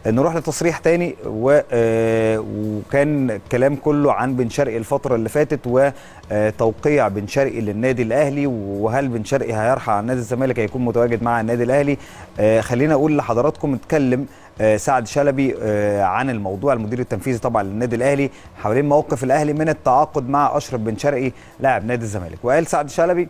نروح لتصريح تاني و... آه، وكان الكلام كله عن بن شرقي الفتره اللي فاتت وتوقيع بن شرقي للنادي الاهلي وهل بن شرقي هيرحل عن نادي الزمالك هيكون متواجد مع النادي الاهلي آه، خلينا اقول لحضراتكم اتكلم آه، سعد شلبي آه، عن الموضوع المدير التنفيذي طبعا للنادي الاهلي حوالين موقف الاهلي من التعاقد مع اشرف بن شرقي لاعب نادي الزمالك وقال سعد شلبي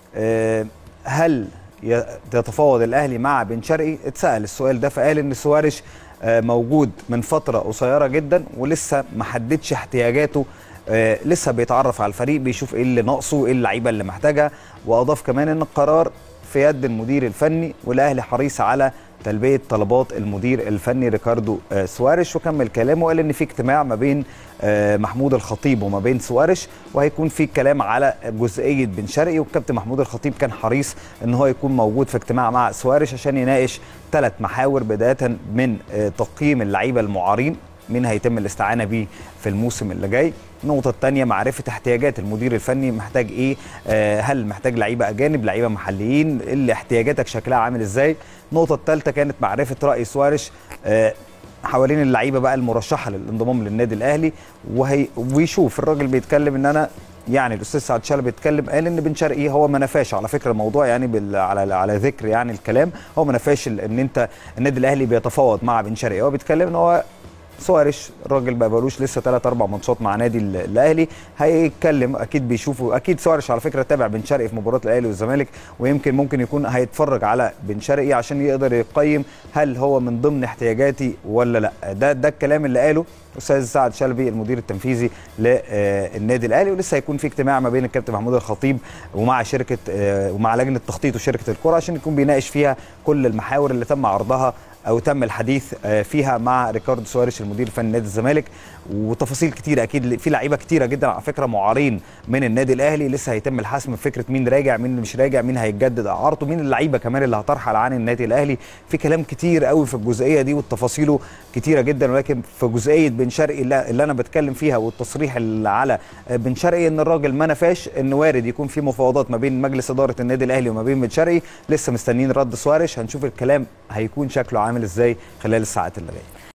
آه، هل ي- يتفاوض الاهلي مع بن شرقي اتسال السؤال ده فقال ان سوارش آه، موجود من فتره قصيره جدا ولسه ما حددش احتياجاته آه، لسه بيتعرف على الفريق بيشوف ايه اللي ناقصه ايه اللعيبه اللي محتاجها واضاف كمان ان القرار في يد المدير الفني والاهلي حريص على تلبيه طلبات المدير الفني ريكاردو آه، سوارش وكمل كلامه وقال ان في اجتماع ما بين آه، محمود الخطيب وما بين سوارش وهيكون في كلام على جزئيه بن شرقي والكابتن محمود الخطيب كان حريص ان هو يكون موجود في اجتماع مع سوارش عشان يناقش ثلاث محاور بدايه من آه، تقييم اللعيبه المعارين مين هيتم الاستعانه بيه في الموسم اللي جاي النقطة الثانية معرفة احتياجات المدير الفني محتاج ايه آه هل محتاج لعيبة اجانب لعيبة محليين اللي احتياجاتك شكلها عامل ازاي النقطة الثالثة كانت معرفة رأي سوارش آه حوالين اللعيبة بقى المرشحة للانضمام للنادي الاهلي وهي ويشوف الراجل بيتكلم ان انا يعني الاستاذ سعد شلبي اتكلم قال ان بن شرقي هو ما نفاش على فكره الموضوع يعني بال على على ذكر يعني الكلام هو ما نفاش ال- ان انت النادي الاهلي بيتفاوض مع بن شرقي هو بيتكلم ان هو سوارش الراجل ما بقالوش لسه ثلاث اربع ماتشات مع نادي ال- الاهلي هيتكلم اكيد بيشوفوا اكيد سوارش على فكره تابع بن شرقي في مباراه الاهلي والزمالك ويمكن ممكن يكون هيتفرج على بن شرقي عشان يقدر يقيم هل هو من ضمن احتياجاتي ولا لا ده ده الكلام اللي قاله استاذ سعد شلبي المدير التنفيذي للنادي الاهلي ولسه هيكون في اجتماع ما بين الكابتن محمود الخطيب ومع شركه آه، ومع لجنه التخطيط وشركه الكره عشان يكون بيناقش فيها كل المحاور اللي تم عرضها او تم الحديث آه، فيها مع ريكاردو سواريش المدير الفني لنادي الزمالك وتفاصيل كتيره اكيد في لعيبه كتيره جدا على فكره معارين من النادي الاهلي لسه هيتم الحسم في فكره مين راجع مين مش راجع مين هيتجدد اعارته مين اللعيبه كمان اللي هترحل عن النادي الاهلي في كلام كتير قوي في الجزئيه دي والتفاصيله كتيره جدا ولكن في جزئيه بن شرقي اللي اللي انا بتكلم فيها والتصريح اللي على بن شرقي ان الراجل ما نفاش ان وارد يكون في مفاوضات ما بين مجلس اداره النادي الاهلي وما بين بن شرقي لسه مستنيين رد سوارش هنشوف الكلام هيكون شكله عامل ازاي خلال الساعات اللي جايه